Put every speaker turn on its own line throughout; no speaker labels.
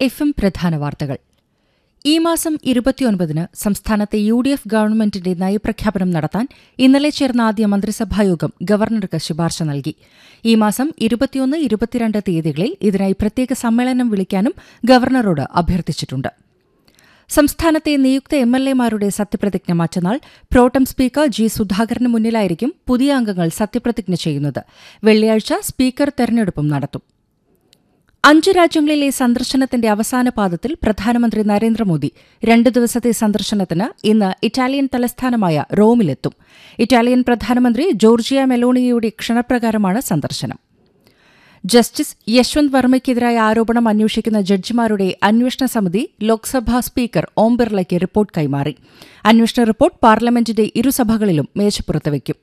F M പ്രധാന വാർത്തകൾ ഈ മാസം ഇരുപത്തിയൊൻപതിന് സംസ്ഥാനത്തെ യു ഡി എഫ് ഗവൺമെന്റിന്റെ നയപ്രഖ്യാപനം നടത്താൻ ഇന്നലെ ചേർന്ന ആദ്യ മന്ത്രിസഭായോഗം ഗവർണർക്ക് ശുപാർശ നൽകി ഈ മാസം ഇരുപത്തിയൊന്ന് ഇരുപത്തിരണ്ട് തീയതികളിൽ ഇതിനായി പ്രത്യേക സമ്മേളനം വിളിക്കാനും ഗവർണറോട് അഭ്യർത്ഥിച്ചിട്ടുണ്ട് സംസ്ഥാനത്തെ നിയുക്ത എം എൽ എമാരുടെ സത്യപ്രതിജ്ഞ മറ്റന്നാൾ പ്രോട്ടം സ്പീക്കർ ജി സുധാകരന് മുന്നിലായിരിക്കും പുതിയ അംഗങ്ങൾ സത്യപ്രതിജ്ഞ ചെയ്യുന്നത് വെള്ളിയാഴ്ച സ്പീക്കർ തെരഞ്ഞെടുപ്പും നടത്തും അഞ്ച് രാജ്യങ്ങളിലെ സന്ദർശനത്തിന്റെ അവസാന പാദത്തിൽ പ്രധാനമന്ത്രി നരേന്ദ്രമോദി രണ്ട് ദിവസത്തെ സന്ദർശനത്തിന് ഇന്ന് ഇറ്റാലിയൻ തലസ്ഥാനമായ റോമിലെത്തും ഇറ്റാലിയൻ പ്രധാനമന്ത്രി ജോർജിയ മെലോണിയയുടെ ക്ഷണപ്രകാരമാണ് സന്ദർശനം ജസ്റ്റിസ് യശ്വന്ത് വർമ്മയ്ക്കെതിരായ ആരോപണം അന്വേഷിക്കുന്ന ജഡ്ജിമാരുടെ അന്വേഷണ സമിതി ലോക്സഭാ സ്പീക്കർ ഓം ബിർളയ്ക്ക് റിപ്പോർട്ട് കൈമാറി അന്വേഷണ റിപ്പോർട്ട് പാർലമെന്റിന്റെ ഇരുസഭകളിലും മേശപ്പുറത്ത് വയ്ക്കും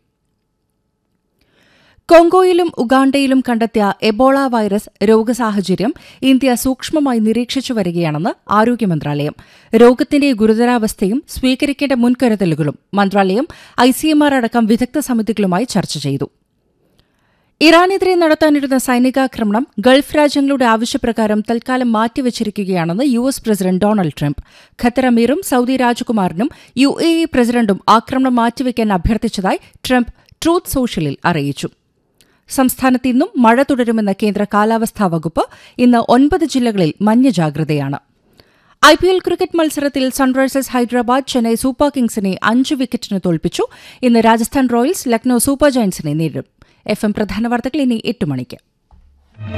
കോങ്കോയിലും ഉഗാണ്ടയിലും കണ്ടെത്തിയ എബോള വൈറസ് രോഗസാഹചര്യം ഇന്ത്യ സൂക്ഷ്മമായി നിരീക്ഷിച്ചു വരികയാണെന്ന് ആരോഗ്യമന്ത്രാലയം രോഗത്തിന്റെ ഗുരുതരാവസ്ഥയും സ്വീകരിക്കേണ്ട മുൻകരുതലുകളും മന്ത്രാലയം ഐസിഎംആർ അടക്കം വിദഗ്ധ സമിതികളുമായി ചർച്ച ചെയ്തു ഇറാനെതിരെ നടത്താനിരുന്ന സൈനികാക്രമണം ഗൾഫ് രാജ്യങ്ങളുടെ ആവശ്യപ്രകാരം തൽക്കാലം മാറ്റിവച്ചിരിക്കുകയാണെന്ന് U S president Donald Trump Qatar അമീറും സൌദി രാജകുമാരനും യു എ ഇ പ്രസിഡന്റും ആക്രമണം മാറ്റിവെക്കാൻ അഭ്യർത്ഥിച്ചതായി ട്രംപ് ട്രൂത്ത് സോഷ്യലിൽ അറിയിച്ചു സംസ്ഥാനത്ത് ഇന്നും മഴ തുടരുമെന്ന കേന്ദ്ര കാലാവസ്ഥാ വകുപ്പ് ഇന്ന് ഒൻപത് ജില്ലകളിൽ മഞ്ഞ ജാഗ്രതയാണ് ഐ പി എൽ ക്രിക്കറ്റ് മത്സരത്തിൽ സൺറൈസേഴ്സ് ഹൈദരാബാദ് ചെന്നൈ സൂപ്പർ കിങ്സിനെ അഞ്ച് വിക്കറ്റിന് തോൽപ്പിച്ചു ഇന്ന് രാജസ്ഥാൻ റോയൽസ് ലക്നൌ സൂപ്പർ ജയന്റ്സിനെ നേരിടും എഫ് എം പ്രധാന വാർത്തകൾ ഇനി എട്ട് മണിക്ക്